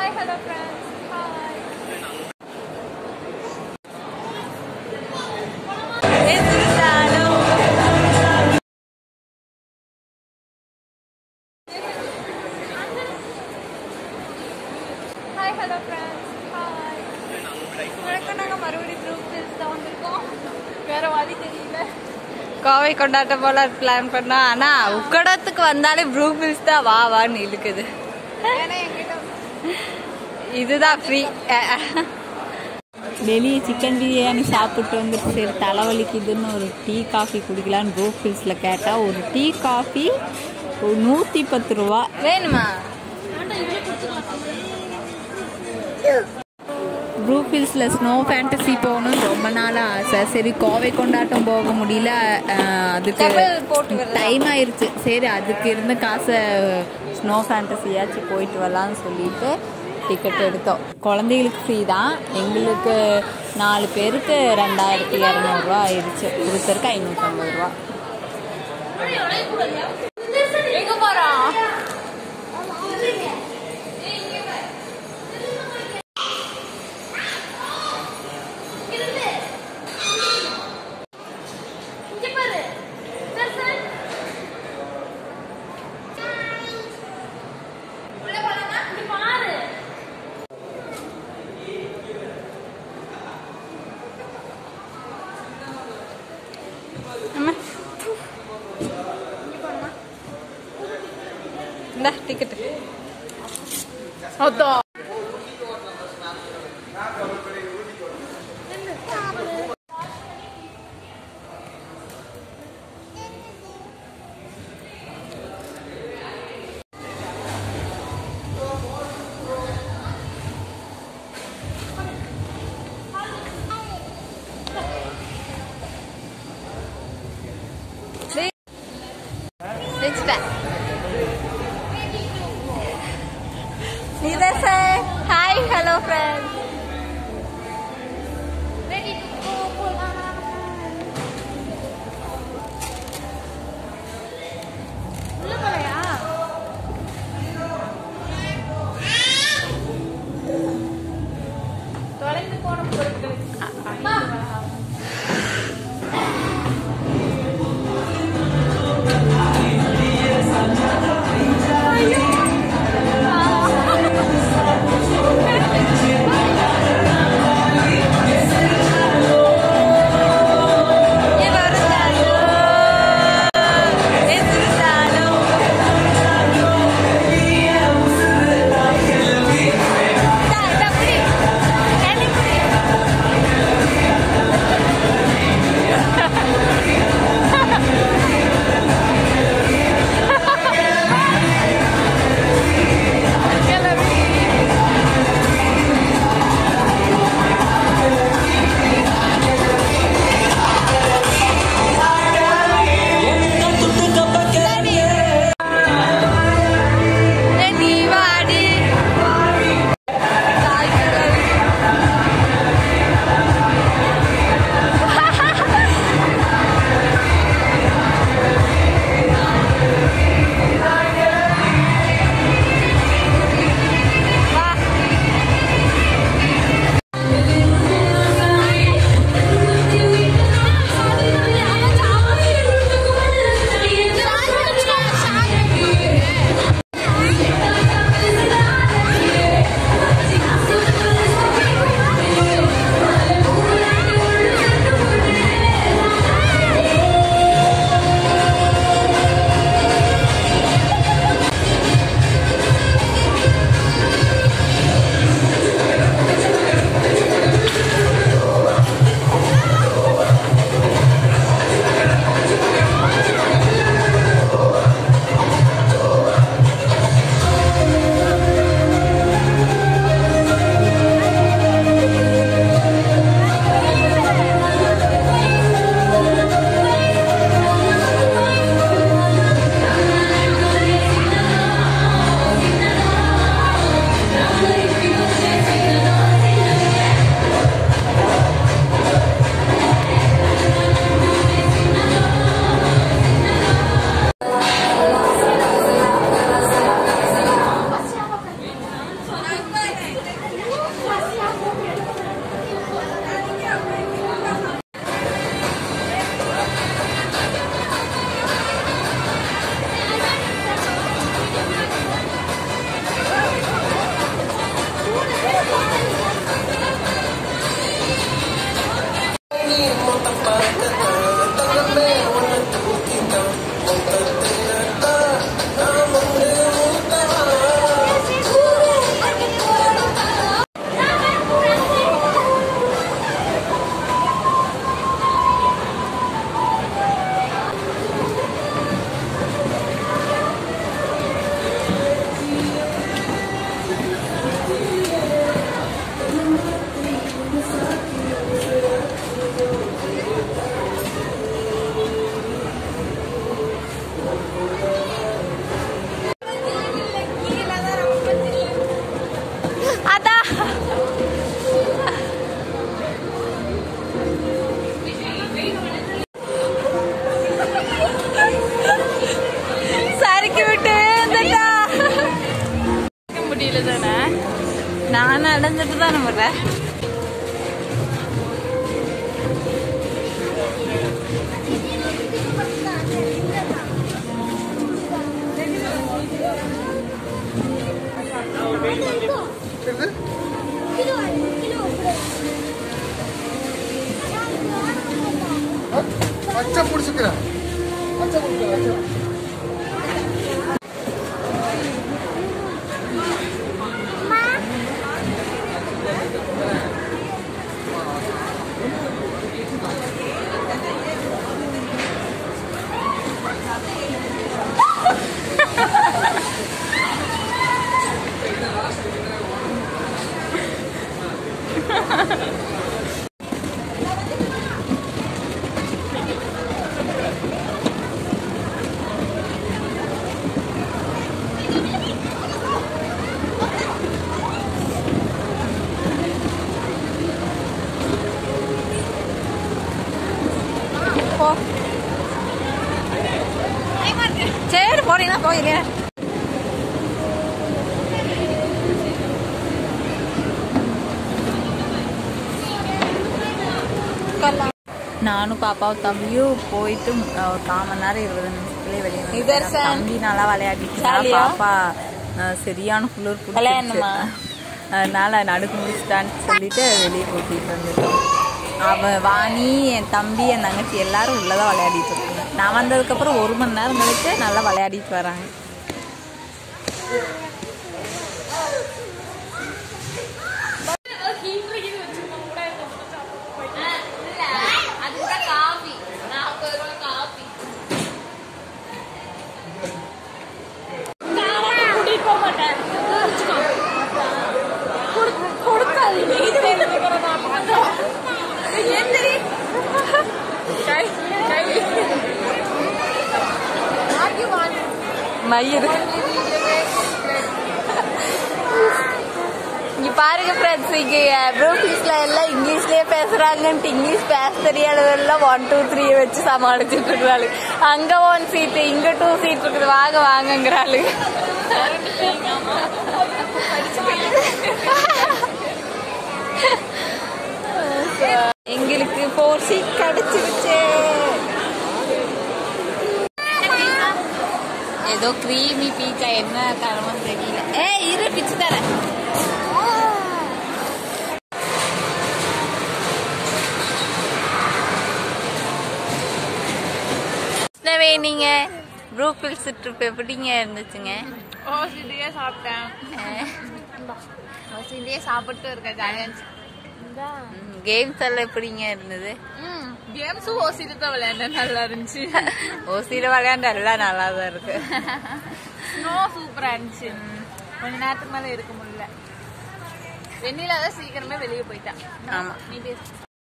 Hi hello friends hi hi hello friends hi வணக்கம் நாங்கள் மறுபடியும் குரூப் டெஸ்ட் தான் வந்திருக்கோம் வேற வழி தெரியல கோவை கொண்டாட்டம் போல பிளான் பண்ணா ஆனா உக்கடத்துக்கு வந்தாலே ப்ரூக் ஹில்ஸ் தான் வா வான்னு இழுக்குது ஏன்னா என்கிட்ட இதுதான் ஃப்ரீ வெளியே சிக்கன் பிரியாணி சாப்பிட்டு வந்துட்டு சரி தலைவலிக்குதுன்னு ஒரு டீ காஃபி குடிக்கலான்னு ப்ரூக் ஹில்ஸில் கேட்டால் ஒரு டீ காஃபி ஒரு நூற்றி பத்து ரூபா வேணுமா ப்ரூக் ஹில்ஸில் ஸ்னோ ஃபேண்டசி போகணும்னு ரொம்ப நாள் ஆசை சரி கோவை கொண்டாட்டம் போக முடியல அஹ், அதுக்கு Double போட்டு வரலாம். டைம் ஆயிருச்சு சரி அதுக்கு இருந்த காசை ஸ்னோ ஃபேண்டசியாச்சும் போயிட்டு வரலாம்னு சொல்லிட்டு டிக்கெட் எடுத்தோம் குழந்தைகளுக்கு ஃப்ரீ தான் எங்களுக்கு நாலு பேருக்கு ரெண்டாயிரத்தி இரநூறுவா ஆயிடுச்சு ஒருத்தருக்கு ஐநூற்றம்பது ரூபா எங்க போறோம் இந்த டிக்கெட் அதான் வச்சுட்டேன் இதை சார் ஹாய் ஹலோ ஃப்ரெண்ட்ஸ் தொலைந்து போன பொருட்களுக்கு ஆ தானே நான் நடந்துட்டு தானே போறேன் பச்சை பிடிச்சிக்கிறேன் பச்சை பிடிக்கிறேன் போ சரி போறீங்கன்னா போயிருங்க நானும் பாப்பாவும் தம்பியும் போயிட்டு அஹ், ஒரு கால் மணி நேரம் இருபது நிமிஷத்துலயே வெளியே வந்துட்டோம். நிதர்சன். தம்பி நல்லா விளையாடிட்டு இருந்தா. ஜாலியா? பாப்பா அஹ், சரியான குளிர் பிடிச்சிருச்சு. விளையாடணுமா? அதனால நடுக்கு முடிச்சிட்டான்னு சொல்லிட்டு வெளியே கூட்டிட்டு வந்துட்டோம் அவன் வாணி என் தம்பி என் தங்கச்சி எல்லாரும் உள்ளதான் விளையாடிட்டு இருக்காங்க நான் வந்ததுக்கப்புறம் ஒரு மணி நேரம் கழிச்சு நல்லா விளையாடிட்டு வராங்க கூட்டிட்டு போக மாட்டேன் கொடுக்காது நீ இது வேணுங்கிறதா பார்த்தோம் எந்திரி கை கை மயிறு இங்க பாருங்க ஃப்ரெண்ட்ஸ் இங்க ப்ரூஃபீஸ்ல எல்லாம் இங்கிலீஷ்லயே பேசுறாங்கன்ட்டு இங்கிலீஷ் பேச தெரியாதவெல்லாம் ஒன் டூ த்ரீ வச்சு சமாளிச்சுட்டு இருக்கிறாள் அங்க ஒன் சீட்டு இங்க டூ சீட் இருக்குது வாங்க வாங்கங்கிறாளு எங்களுக்கு ஃபோர் சீட் கிடைச்சிருச்சு ஏதோ கிரீமி பீச்சா என்ன தரமும் தெரியல ஏ இரு பிச்சு தரேன் கிருஷ்ணவே நீங்க ப்ரூஃபில்ஸ் ட்ரிப் எப்படிங்க இருந்துச்சுங்க ஓசிட்டியே சாப்பிட்டேன் ஓசிட்டியே சாப்பிட்டு இருக்க ஜாலியாக கேம்ஸ் எல்லாம் எப்படிங்க இருந்தது கேம்ஸும் ஓசிட்டு தான் விளையாண்டேன் நல்லா இருந்துச்சு ஓசியில விளையாண்ட எல்லாம் நல்லா தான் இருக்கு ஸ்னோ சூப்பரா இருந்துச்சு கொஞ்ச நேரத்துக்கு மேல இருக்க முடியல வெண்ணிலா தான் சீக்கிரமே வெளியே போயிட்டா ஆமா நீ பேசு